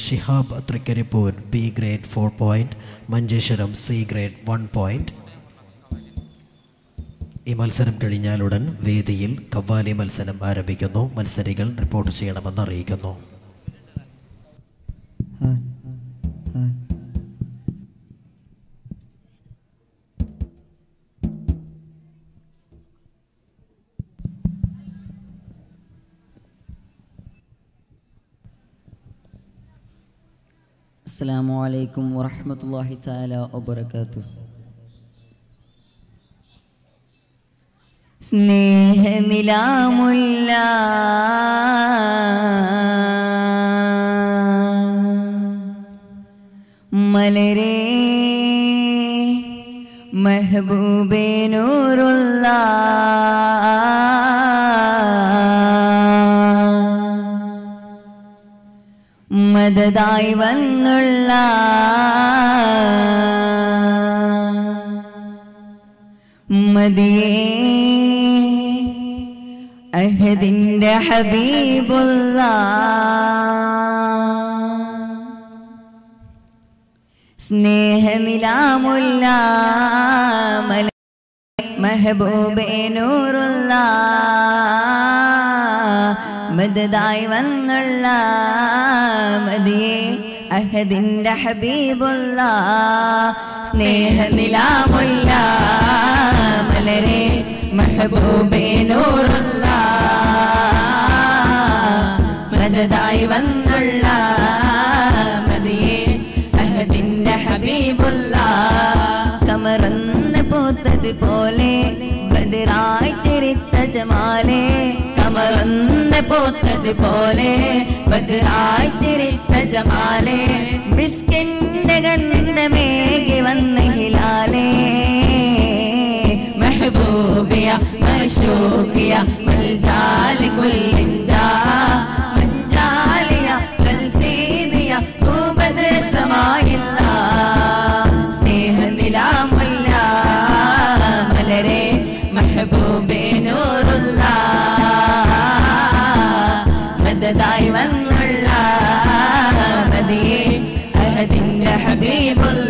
Shihab Trikaripur B grade four point Manjeshwaram C grade one point ഈ മത്സരം കഴിഞ്ഞാലുടൻ വേദിയിൽ കവ്വാലി മത്സരം ആരംഭിക്കുന്നു മത്സരികൾ റിപ്പോർട്ട് ചെയ്യണമെന്ന് അറിയിക്കുന്നു അസ്സാം വലൈക്കും വറഹമത്തല്ലാഹി താല വബർക്കാത്തു സ്നേഹനിലാമുല്ല മലരേ മെഹബൂബേ നൂറുള്ള മദതായി വന്നുള്ള മതിയേ അഹദിന്റെ ഹബീബുള്ള സ്നേഹനിലാമുല്ല മല മെഹബൂബേ നൂറുള്ള മദതായി വന്നുള്ള മതിയെ അഹദിന്റെ ഹബീബുള്ള സ്നേഹനിലാമുല്ല മലരെ മെഹബൂബേ നൂറുള്ള മദതായി വന്നുള്ള മതിയെ അഹദിന്റെ ഹബീബുള്ള കമറന്ന് പൂത്തത് പോലെ ബദിറായി തിരിത്ത ജമാലെ കമറന്ന് പൂത്തത് പോലെ ബദിറായി ചിരിത്ത ജമാലെ ബിസ്കിന്റെ ഗന്ധമേകി വന്ന ഹിലാലേ മെഹബൂബിയ മഷൂബിയ മൽജാൽ കുല്ലിഞ്ചാ മഞ്ചാലിയ കൽസീദിയ ഭൂപദർ സമായില്ല സ്നേഹനിലാമുല്ല മലരെ മെഹബൂബേ നൂറുള്ള മദതായി വന്നുള്ള മതിയെ അഹദിന്റെ ഹബീബുള്ള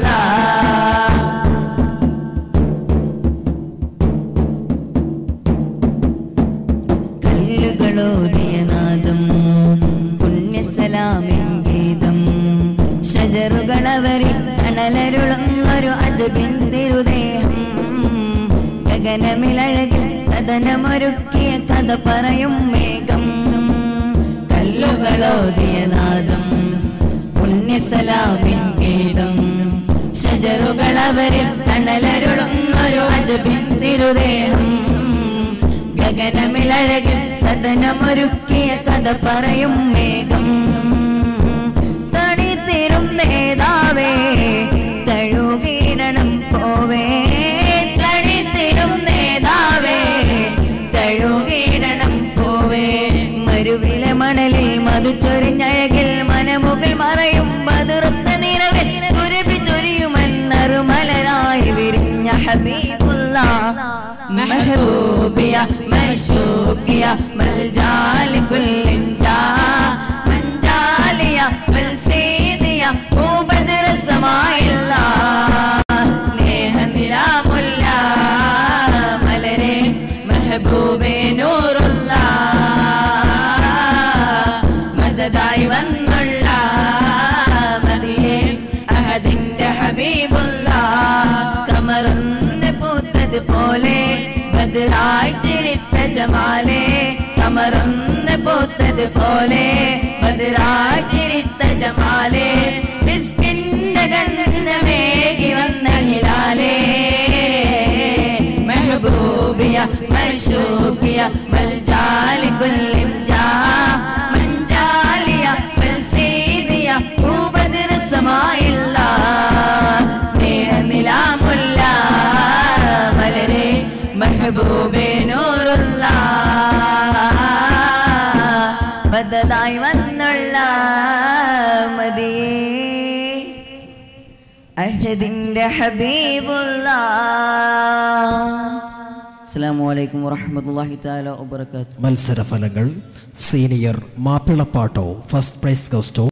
കല്ലുകളോതിയ നാദം പുണ്യസലാമിൻ ഗീതം ഷജറുകളവരിൽ കണലരുളുന്നൊരു അജബിൻ തിരുദേഹം ഗഗനമിലഴകിൽ സദനമൊരുക്കിയ കഥ പറയും മേഘം കല്ലുകളോതിയ നാദം പുണ്യസലാമിൻ ഗീതം ഷജറുകളവരിൽ കണലരുളുന്നൊരു അജബിൻ തിരുദേഹം ഗഗനമിലഴകിൽ സദനമൊരുക്കിയ കഥ പറയും മേഘം തണിത്തിരും നേതാവേ തഴുകീരണം പോവേ തണിത്തിരും നേതാവേ തഴുകീരണം പോവേ മരുവിലെ മണലിൽ മധുചൊരിഞ്ഞഴകിൽ മനമുകൾ മറയും പതിർത്ത നിറവിൽ തുരപ്പി ചൊരിയുമെന്നറുമലരായി വിരിഞ്ഞ ഹബീബുള്ള മെഹബൂബിയ മഷൂക്കിയ മൽജാൽ കുല്ലിഞ്ചാ മഞ്ചാലിയ മൽസീദിയ ഭൂപതിര സമായില്ല സ്നേഹനിലാമുല്ല മലരെ മെഹബൂബേ നൂറുള്ള മദതായി വന്നുള്ള മതിയെ അഹദിന്റെ ഹബീബുള്ള കമറന്ന് പൂത്തത് പോലെ ബദറായി ചിരിത്ത ജമാലെ കമറന്ന് പൂത്തത് പോലെ ബദറായി ചിരിത്ത ജമാലെ ബിസ്കിന്റെ ഗന്ധമേകി വന്ന ഹിലാലേ മെഹബൂബിയ മഷൂബിയ മൽജാൽ കുല്ലിഞ്ചാ മഞ്ചാലിയ മൽസീദിയ ഭൂപതിർ സമായില്ല സ്നേഹനിലാമുല്ല മലരെ മെഹബൂബേ നൂറുള്ള ബദതായി വന്നുള്ള മതിയേ അഹദിന്റെ ഹബീബുള്ള അസ്സലാമു അലൈക്കും വറഹ്മത്തുള്ളാഹി തആല വബറകാതുഹു മത്സരഫലങ്ങൾ സീനിയർ മാപ്പിളപ്പാട്ടോ ഫസ്റ്റ് പ്രൈസ് ഗസ്റ്റോ